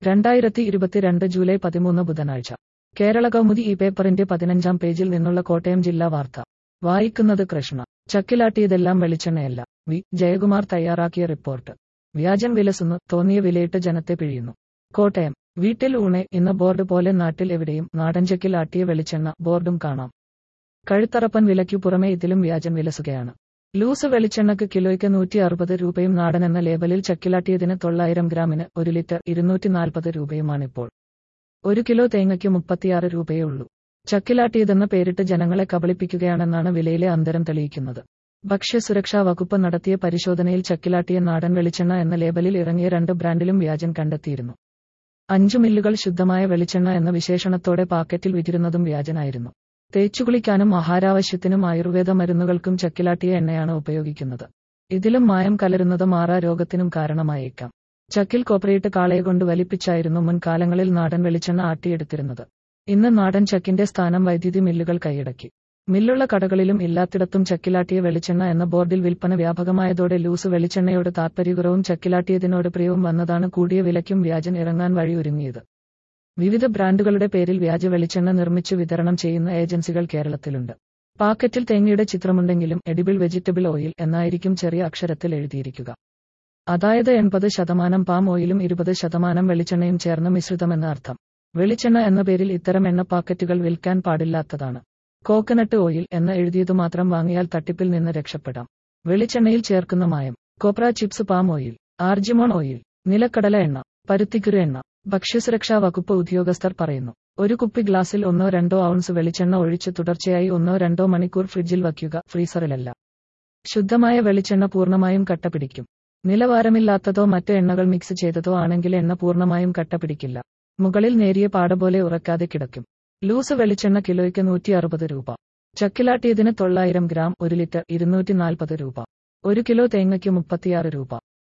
രണ്ടായിരത്തി ഇരുപത്തിരണ്ട് ജൂലൈ പതിമൂന്ന് ബുധനാഴ്ച കേരള കൗമുദി ഈ പേപ്പറിന്റെ പതിനഞ്ചാം പേജിൽ നിന്നുള്ള കോട്ടയം ജില്ലാ വാർത്ത വായിക്കുന്നത് കൃഷ്ണ ചക്കിലാട്ടിയതെല്ലാം വെളിച്ചെണ്ണയല്ല വി ജയകുമാർ തയ്യാറാക്കിയ റിപ്പോർട്ട് വ്യാജം വിലസുന്നു തോന്നിയ വിലയിട്ട് ജനത്തെ പിഴിയുന്നു കോട്ടയം വീട്ടിൽ ഊണെ ഇന്ന് ബോർഡ് പോലെ നാട്ടിൽ എവിടെയും നാടൻചക്കിൽ ആട്ടിയ വെളിച്ചെണ്ണ ബോർഡും കാണാം കഴുത്തറപ്പൻ വിലയ്ക്കു പുറമെ ഇതിലും വ്യാജം വിലസുകയാണ് ലൂസ് വെളിച്ചെണ്ണക്ക് കിലോയ്ക്ക് നൂറ്റി അറുപത് രൂപയും നാടൻ എന്ന ലേബലിൽ ചക്കിലാട്ടിയതിന് തൊള്ളായിരം ഗ്രാമിന് ഒരു ലിറ്റർ ഇരുന്നൂറ്റി നാൽപ്പത് രൂപയുമാണിപ്പോൾ ഒരു കിലോ തേങ്ങയ്ക്ക് മുപ്പത്തിയാറ് രൂപയേ ഉള്ളൂ ചക്കിലാട്ടിയതെന്ന പേരിട്ട് ജനങ്ങളെ കബളിപ്പിക്കുകയാണെന്നാണ് വിലയിലെ അന്തരം തെളിയിക്കുന്നത് ഭക്ഷ്യസുരക്ഷാ വകുപ്പ് നടത്തിയ പരിശോധനയിൽ ചക്കിലാട്ടിയ നാടൻ വെളിച്ചെണ്ണ എന്ന ലേബലിൽ ഇറങ്ങിയ രണ്ട് ബ്രാൻഡിലും വ്യാജം കണ്ടെത്തിയിരുന്നു അഞ്ചു മില്ലുകൾ ശുദ്ധമായ വെളിച്ചെണ്ണ എന്ന വിശേഷണത്തോടെ പാക്കറ്റിൽ വിറ്റിരുന്നതും വ്യാജനായിരുന്നു തേച്ചുകുളിക്കാനും ആഹാരാവശ്യത്തിനും ആയുർവേദ മരുന്നുകൾക്കും ചക്കിലാട്ടിയ എണ്ണയാണ് ഉപയോഗിക്കുന്നത് ഇതിലും മായം കലരുന്നത് മാറാ രോഗത്തിനും കാരണമായേക്കാം ചക്കിൽ കോപ്പറേറ്റ് കാളയെ കൊണ്ട് വലിപ്പിച്ചായിരുന്നു മുൻകാലങ്ങളിൽ നാടൻ വെളിച്ചെണ്ണ ആട്ടിയെടുത്തിരുന്നത് ഇന്ന് നാടൻ ചക്കിന്റെ സ്ഥാനം വൈദ്യുതി മില്ലുകൾ കൈയടക്കി മില്ലുള്ള കടകളിലും ഇല്ലാത്തിടത്തും ചക്കിലാട്ടിയ വെളിച്ചെണ്ണ എന്ന ബോർഡിൽ വിൽപ്പന വ്യാപകമായതോടെ ലൂസ് വെളിച്ചെണ്ണയോട് താൽപര്യകുറവും ചക്കിലാട്ടിയതിനോട് പ്രിയവും വന്നതാണ് കൂടിയ വിലയ്ക്കും വ്യാജൻ ഇറങ്ങാൻ വഴിയൊരുങ്ങിയത് വിവിധ ബ്രാൻഡുകളുടെ പേരിൽ വ്യാജ വെളിച്ചെണ്ണ നിർമ്മിച്ചു വിതരണം ചെയ്യുന്ന ഏജൻസികൾ കേരളത്തിലുണ്ട് പാക്കറ്റിൽ തേങ്ങയുടെ ചിത്രമുണ്ടെങ്കിലും എഡിബിൾ വെജിറ്റബിൾ ഓയിൽ എന്നായിരിക്കും ചെറിയ അക്ഷരത്തിൽ എഴുതിയിരിക്കുക അതായത് എൺപത് ശതമാനം പാം ഓയിലും ഇരുപത് ശതമാനം വെളിച്ചെണ്ണയും ചേർന്ന മിശ്രിതമെന്ന അർത്ഥം വെളിച്ചെണ്ണ എന്ന പേരിൽ ഇത്തരം എണ്ണ പാക്കറ്റുകൾ വിൽക്കാൻ പാടില്ലാത്തതാണ് കോക്കനട്ട് ഓയിൽ എന്ന് എഴുതിയതു മാത്രം വാങ്ങിയാൽ തട്ടിപ്പിൽ നിന്ന് രക്ഷപ്പെടാം വെളിച്ചെണ്ണയിൽ ചേർക്കുന്ന മായം copra chips palm oil argemone oil നിലക്കടല എണ്ണ പരുത്തിക്കുരു എണ്ണ ഭക്ഷ്യസുരക്ഷാ വകുപ്പ് ഉദ്യോഗസ്ഥർ പറയുന്നു ഒരു കുപ്പി ഗ്ലാസ്സിൽ ഒന്നോ രണ്ടോ ഔൺസ് വെളിച്ചെണ്ണ ഒഴിച്ച് തുടർച്ചയായി ഒന്നോ രണ്ടോ മണിക്കൂർ ഫ്രിഡ്ജിൽ വയ്ക്കുക ഫ്രീസറിലല്ല ശുദ്ധമായ വെളിച്ചെണ്ണ പൂർണ്ണമായും കട്ട പിടിക്കും നിലവാരമില്ലാത്തതോ മറ്റ് എണ്ണകൾ മിക്സ് ചെയ്തതോ ആണെങ്കിൽ എണ്ണ പൂർണ്ണമായും കട്ട പിടിക്കില്ല മുകളിൽ നേരിയ പാട പോലെ ഉറക്കാതെ കിടക്കും ലൂസ് വെളിച്ചെണ്ണ കിലോയ്ക്ക് നൂറ്റി അറുപത് രൂപ ചക്കിലാട്ടിയതിന് തൊള്ളായിരം ഗ്രാം ഒരു ലിറ്റർ ഇരുന്നൂറ്റി നാൽപ്പത് രൂപ ഒരു കിലോ തേങ്ങയ്ക്ക് മുപ്പത്തിയാറ് രൂപ